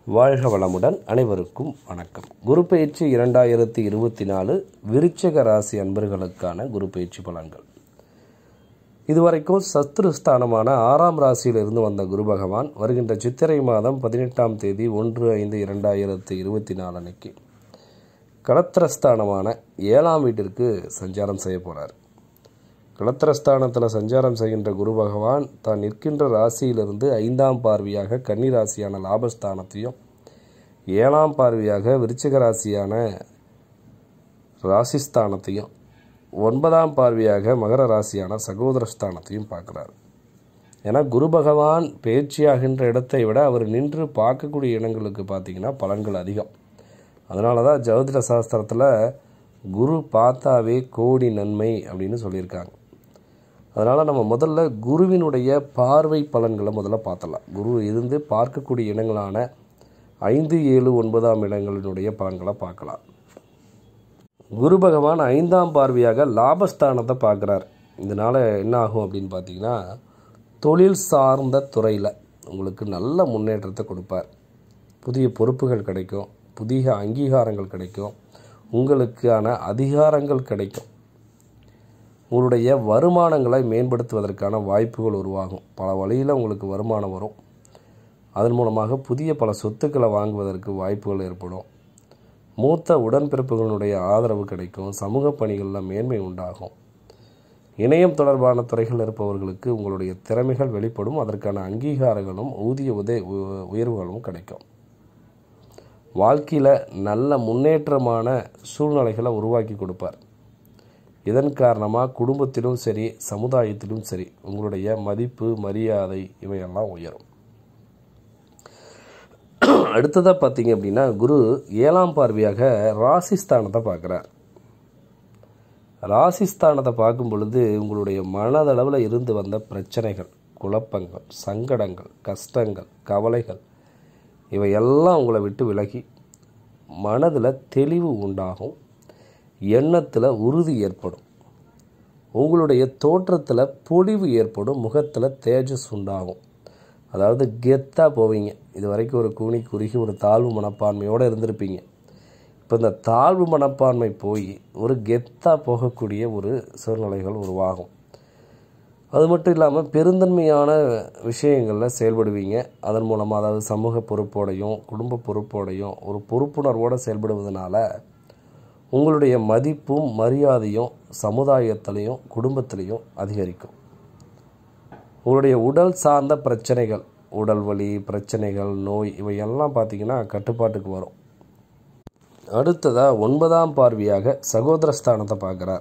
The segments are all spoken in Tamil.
வாழ்க வளமுடன் அனைவருக்கும் வணக்கம் குரு பயிற்சி இரண்டாயிரத்தி இருபத்தி நாலு விருச்சக ராசி அன்பர்களுக்கான குரு பயிற்சி பலன்கள் இதுவரைக்கும் சத்ருஸ்தானமான ஆறாம் ராசியிலிருந்து வந்த குரு பகவான் வருகின்ற சித்திரை மாதம் பதினெட்டாம் தேதி ஒன்று ஐந்து இரண்டாயிரத்தி இருபத்தி நாலு அன்னைக்கு களத்திரஸ்தானமான ஏழாம் வீட்டிற்கு சஞ்சாரம் செய்ய போகிறார் களத்திரஸ்தானத்தில் சஞ்சாரம் செய்கின்ற குரு பகவான் தான் நிற்கின்ற ராசியிலிருந்து ஐந்தாம் பார்வையாக கன்னி ராசியான லாபஸ்தானத்தையும் ஏழாம் பார்வையாக விருச்சிக ராசியான ராசிஸ்தானத்தையும் ஒன்பதாம் பார்வையாக மகர ராசியான சகோதரஸ்தானத்தையும் பார்க்குறார் ஏன்னா குரு பகவான் பேச்சியாகின்ற இடத்தை விட அவர் நின்று பார்க்கக்கூடிய இடங்களுக்கு பார்த்தீங்கன்னா பலன்கள் அதிகம் அதனால தான் ஜோதிட சாஸ்திரத்தில் குரு பார்த்தாவே கோடி நன்மை அப்படின்னு சொல்லியிருக்காங்க அதனால் நம்ம முதல்ல குருவினுடைய பார்வை பலன்களை முதல்ல பார்த்தலாம் குரு இருந்து பார்க்கக்கூடிய இடங்களான ஐந்து ஏழு ஒன்பதாம் இடங்களினுடைய பலன்களை பார்க்கலாம் குரு பகவான் ஐந்தாம் பார்வையாக லாபஸ்தானத்தை பார்க்குறார் இதனால் என்ன ஆகும் அப்படின்னு பார்த்தீங்கன்னா தொழில் சார்ந்த துறையில் உங்களுக்கு நல்ல முன்னேற்றத்தை கொடுப்பார் புதிய பொறுப்புகள் கிடைக்கும் புதிய அங்கீகாரங்கள் கிடைக்கும் உங்களுக்கான அதிகாரங்கள் கிடைக்கும் உங்களுடைய வருமானங்களை மேம்படுத்துவதற்கான வாய்ப்புகள் உருவாகும் பல வழியில் உங்களுக்கு வருமானம் வரும் அதன் மூலமாக புதிய பல சொத்துக்களை வாங்குவதற்கு வாய்ப்புகள் ஏற்படும் மூத்த உடன்பிறப்புகளுடைய ஆதரவு கிடைக்கும் சமூக பணிகளில் மேன்மை உண்டாகும் இணையம் தொடர்பான துறைகள் இருப்பவர்களுக்கு உங்களுடைய திறமைகள் வெளிப்படும் அதற்கான அங்கீகாரங்களும் ஊதிய உதய உயர்வுகளும் கிடைக்கும் வாழ்க்கையில் நல்ல முன்னேற்றமான சூழ்நிலைகளை உருவாக்கி கொடுப்பார் இதன் காரணமாக குடும்பத்திலும் சரி சமுதாயத்திலும் சரி உங்களுடைய மதிப்பு மரியாதை இவையெல்லாம் உயரும் அடுத்ததாக பார்த்தீங்க அப்படின்னா குரு ஏழாம் பார்வையாக ராசிஸ்தானத்தை பார்க்குறார் ராசிஸ்தானத்தை பார்க்கும் பொழுது உங்களுடைய மனதளவில் இருந்து வந்த பிரச்சனைகள் குழப்பங்கள் சங்கடங்கள் கஷ்டங்கள் கவலைகள் இவையெல்லாம் உங்களை விட்டு விலகி மனதில் தெளிவு உண்டாகும் எண்ணத்தில் உறுதி ஏற்படும் உங்களுடைய தோற்றத்தில் பொலிவு ஏற்படும் முகத்தில் தேஜஸ் உண்டாகும் அதாவது கெத்தாக போவீங்க இது வரைக்கும் ஒரு கூனி குறுகி ஒரு தாழ்வு மனப்பான்மையோடு இருந்திருப்பீங்க இப்போ இந்த தாழ்வு மனப்பான்மை போய் ஒரு கெத்தாக போகக்கூடிய ஒரு சூழ்நிலைகள் உருவாகும் அது மட்டும் இல்லாமல் பெருந்தன்மையான விஷயங்களில் செயல்படுவீங்க அதன் மூலமாக அதாவது சமூக பொறுப்போடையும் குடும்ப பொறுப்போடையும் ஒரு பொறுப்புணர்வோடு செயல்படுவதனால உங்களுடைய மதிப்பும் மரியாதையும் சமுதாயத்திலையும் குடும்பத்திலையும் அதிகரிக்கும் உங்களுடைய உடல் சார்ந்த பிரச்சனைகள் உடல் வலி பிரச்சனைகள் நோய் இவையெல்லாம் பார்த்திங்கன்னா கட்டுப்பாட்டுக்கு வரும் அடுத்ததாக ஒன்பதாம் பார்வையாக சகோதரஸ்தானத்தை பார்க்குறார்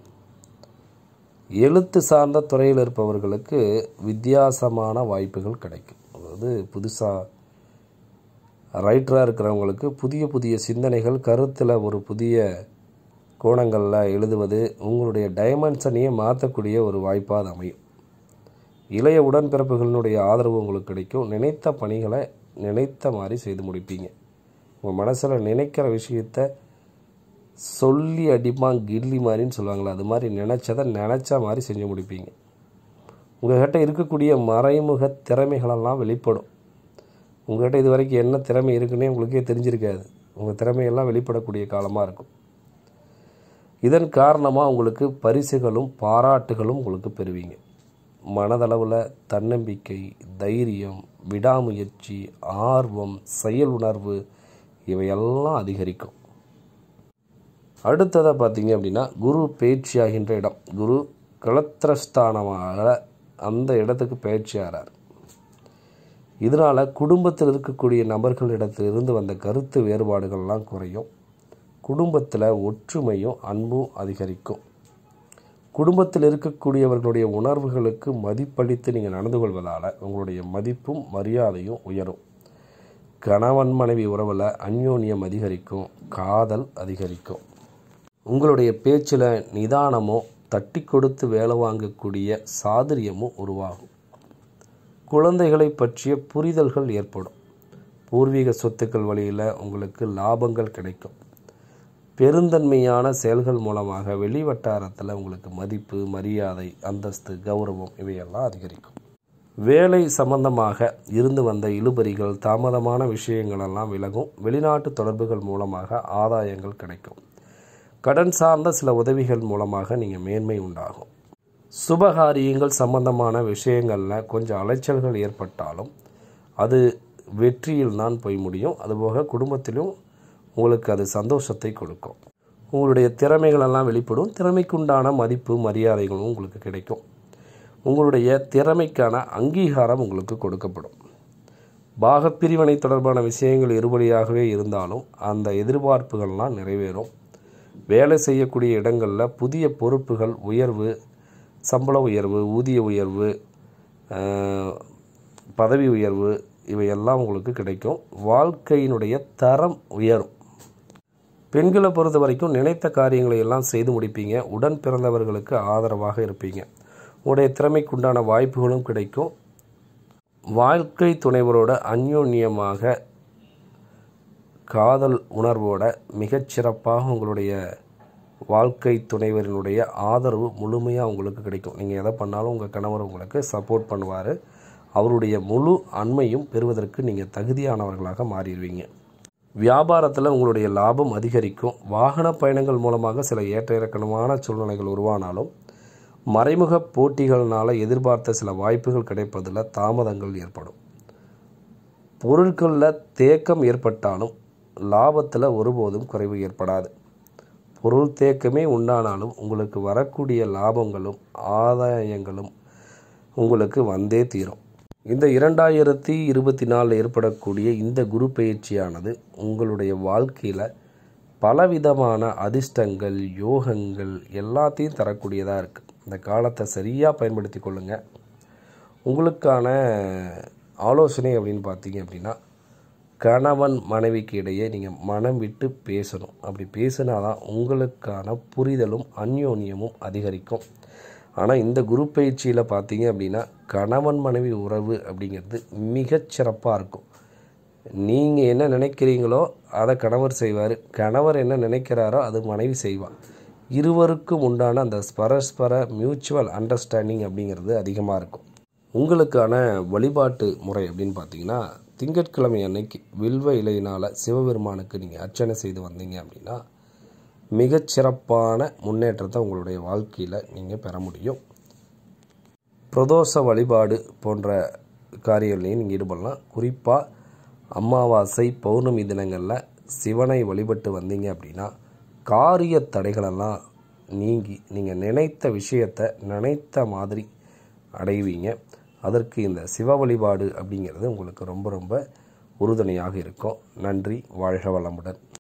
எழுத்து சார்ந்த துறையில் இருப்பவர்களுக்கு வித்தியாசமான வாய்ப்புகள் கிடைக்கும் அதாவது புதுசாக ரைட்டராக இருக்கிறவங்களுக்கு புதிய புதிய சிந்தனைகள் கருத்தில் ஒரு புதிய கோணங்களில் எழுதுவது உங்களுடைய டைமென்ஷனையே மாற்றக்கூடிய ஒரு வாய்ப்பாக அது அமையும் இளைய உடன்பிறப்புகளினுடைய ஆதரவு உங்களுக்கு கிடைக்கும் நினைத்த பணிகளை நினைத்த மாதிரி செய்து முடிப்பீங்க உங்கள் மனசில் நினைக்கிற விஷயத்த சொல்லி அடிப்பான் கில்லி மாதிரின்னு சொல்லுவாங்களே அது மாதிரி நினச்சதை நினச்ச மாதிரி செஞ்சு முடிப்பீங்க உங்கள்கிட்ட இருக்கக்கூடிய மறைமுக திறமைகளெல்லாம் வெளிப்படும் உங்கள்கிட்ட இது வரைக்கும் என்ன திறமை இருக்குன்னே உங்களுக்கே தெரிஞ்சிருக்காது உங்கள் திறமையெல்லாம் வெளிப்படக்கூடிய காலமாக இருக்கும் இதன் காரணமாக உங்களுக்கு பரிசுகளும் பாராட்டுகளும் உங்களுக்கு பெறுவீங்க மனதளவில் தன்னம்பிக்கை தைரியம் விடாமுயற்சி ஆர்வம் செயல் உணர்வு இவையெல்லாம் அதிகரிக்கும் அடுத்ததாக பார்த்தீங்க அப்படின்னா குரு பேச்சியாகின்ற இடம் குரு களத்திரஸ்தானமாக அந்த இடத்துக்கு பயிற்சியாகிறார் இதனால் குடும்பத்தில் இருக்கக்கூடிய நபர்களிடத்திலிருந்து வந்த கருத்து வேறுபாடுகள்லாம் குறையும் குடும்பத்தில் ஒற்றுமையும் அன்பும் அதிகரிக்கும் குடும்பத்தில் இருக்கக்கூடியவர்களுடைய உணர்வுகளுக்கு மதிப்பளித்து நீங்கள் நடந்து கொள்வதால் உங்களுடைய மதிப்பும் மரியாதையும் உயரும் கணவன் மனைவி உறவில் அந்யோன்யம் அதிகரிக்கும் காதல் அதிகரிக்கும் உங்களுடைய பேச்சில் நிதானமும் தட்டி கொடுத்து வேலை வாங்கக்கூடிய சாதுரியமும் உருவாகும் குழந்தைகளை பற்றிய புரிதல்கள் ஏற்படும் பூர்வீக சொத்துக்கள் வழியில் உங்களுக்கு லாபங்கள் கிடைக்கும் பெருந்தன்மையான செயல்கள் மூலமாக வெளி வட்டாரத்தில் உங்களுக்கு மதிப்பு மரியாதை அந்தஸ்து கௌரவம் இவையெல்லாம் அதிகரிக்கும் வேலை சம்பந்தமாக இருந்து வந்த இழுபறிகள் தாமதமான விஷயங்கள் எல்லாம் விலகும் வெளிநாட்டு தொடர்புகள் மூலமாக ஆதாயங்கள் கிடைக்கும் கடன் சார்ந்த சில உதவிகள் மூலமாக நீங்கள் மேன்மை உண்டாகும் சுபகாரியங்கள் சம்பந்தமான விஷயங்களில் கொஞ்சம் அலைச்சல்கள் ஏற்பட்டாலும் அது வெற்றியில் தான் போய் முடியும் அதுபோக குடும்பத்திலும் உங்களுக்கு அது சந்தோஷத்தை கொடுக்கும் உங்களுடைய திறமைகளெல்லாம் வெளிப்படும் திறமைக்குண்டான மதிப்பு மரியாதைகளும் உங்களுக்கு கிடைக்கும் உங்களுடைய திறமைக்கான அங்கீகாரம் உங்களுக்கு கொடுக்கப்படும் பாகப்பிரிவினை தொடர்பான விஷயங்கள் இருபடியாகவே இருந்தாலும் அந்த எதிர்பார்ப்புகள்லாம் நிறைவேறும் வேலை செய்யக்கூடிய இடங்களில் புதிய பொறுப்புகள் உயர்வு சம்பள உயர்வு ஊதிய உயர்வு அஹ், பதவி உயர்வு இவையெல்லாம் உங்களுக்கு கிடைக்கும் வாழ்க்கையினுடைய தரம் உயரும் பெண்களை பொறுத்த வரைக்கும் நினைத்த காரியங்களை எல்லாம் செய்து முடிப்பீங்க உடன் பிறந்தவர்களுக்கு ஆதரவாக இருப்பீங்க உங்களுடைய திறமைக்குண்டான வாய்ப்புகளும் கிடைக்கும் வாழ்க்கை துணைவரோட அந்யோன்யமாக காதல் உணர்வோட மிகச்சிறப்பாக உங்களுடைய வாழ்க்கை துணைவரினுடைய ஆதரவு முழுமையாக உங்களுக்கு கிடைக்கும் நீங்கள் எதை பண்ணாலும் உங்கள் கணவர் உங்களுக்கு சப்போர்ட் பண்ணுவார் அவருடைய முழு அண்மையும் பெறுவதற்கு நீங்கள் தகுதியானவர்களாக மாறிடுவீங்க வியாபாரத்தில் உங்களுடைய லாபம் அதிகரிக்கும் வாகன பயணங்கள் மூலமாக சில ஏற்ற இறக்கணமான சூழ்நிலைகள் உருவானாலும் மறைமுக போட்டிகள்னால எதிர்பார்த்த சில வாய்ப்புகள் கிடைப்பதில் தாமதங்கள் ஏற்படும் பொருட்களில் தேக்கம் ஏற்பட்டாலும் லாபத்தில் ஒருபோதும் குறைவு ஏற்படாது பொருள் தேக்கமே உண்டானாலும் உங்களுக்கு வரக்கூடிய லாபங்களும் ஆதாயங்களும் உங்களுக்கு வந்தே தீரும் இந்த இரண்டாயிரத்தி இருபத்தி நாலில் ஏற்படக்கூடிய இந்த குரு பயிற்சியானது உங்களுடைய வாழ்க்கையில் பலவிதமான அதிர்ஷ்டங்கள் யோகங்கள் எல்லாத்தையும் தரக்கூடியதாக இருக்குது இந்த காலத்தை சரியாக பயன்படுத்தி கொள்ளுங்கள் உங்களுக்கான ஆலோசனை அப்படின்னு பார்த்தீங்க அப்படின்னா கணவன் மனைவிக்கு இடையே நீங்கள் மனம் விட்டு பேசணும் அப்படி பேசினா தான் உங்களுக்கான புரிதலும் அந்யோன்யமும் அதிகரிக்கும் ஆனால் இந்த குரு பயிற்சியில் பார்த்தீங்க அப்படின்னா கணவன் மனைவி உறவு அப்படிங்கிறது மிகச் சிறப்பாக இருக்கும் நீங்கள் என்ன நினைக்கிறீங்களோ அதை கணவர் செய்வார் கணவர் என்ன நினைக்கிறாரோ அது மனைவி செய்வார் இருவருக்கும் உண்டான அந்த பரஸ்பர மியூச்சுவல் அண்டர்ஸ்டாண்டிங் அப்படிங்கிறது அதிகமாக இருக்கும் உங்களுக்கான வழிபாட்டு முறை அப்படின்னு பார்த்தீங்கன்னா திங்கட்கிழமை அன்னைக்கு வில்வ இலையினால் சிவபெருமானுக்கு நீங்கள் அர்ச்சனை செய்து வந்தீங்க அப்படின்னா மிகச்சிறப்பான முன்னேற்றத்தை உங்களுடைய வாழ்க்கையில் நீங்கள் பெற முடியும் பிரதோஷ வழிபாடு போன்ற காரியங்களையும் நீங்கள் ஈடுபடலாம் குறிப்பாக அமாவாசை பௌர்ணமி தினங்களில் சிவனை வழிபட்டு வந்தீங்க அப்படின்னா காரிய தடைகளெல்லாம் நீங்கி நீங்கள் நினைத்த விஷயத்தை நினைத்த மாதிரி அடைவீங்க அதற்கு இந்த சிவ வழிபாடு அப்படிங்கிறது உங்களுக்கு ரொம்ப ரொம்ப உறுதுணையாக இருக்கும் நன்றி வாழ்க வளமுடன்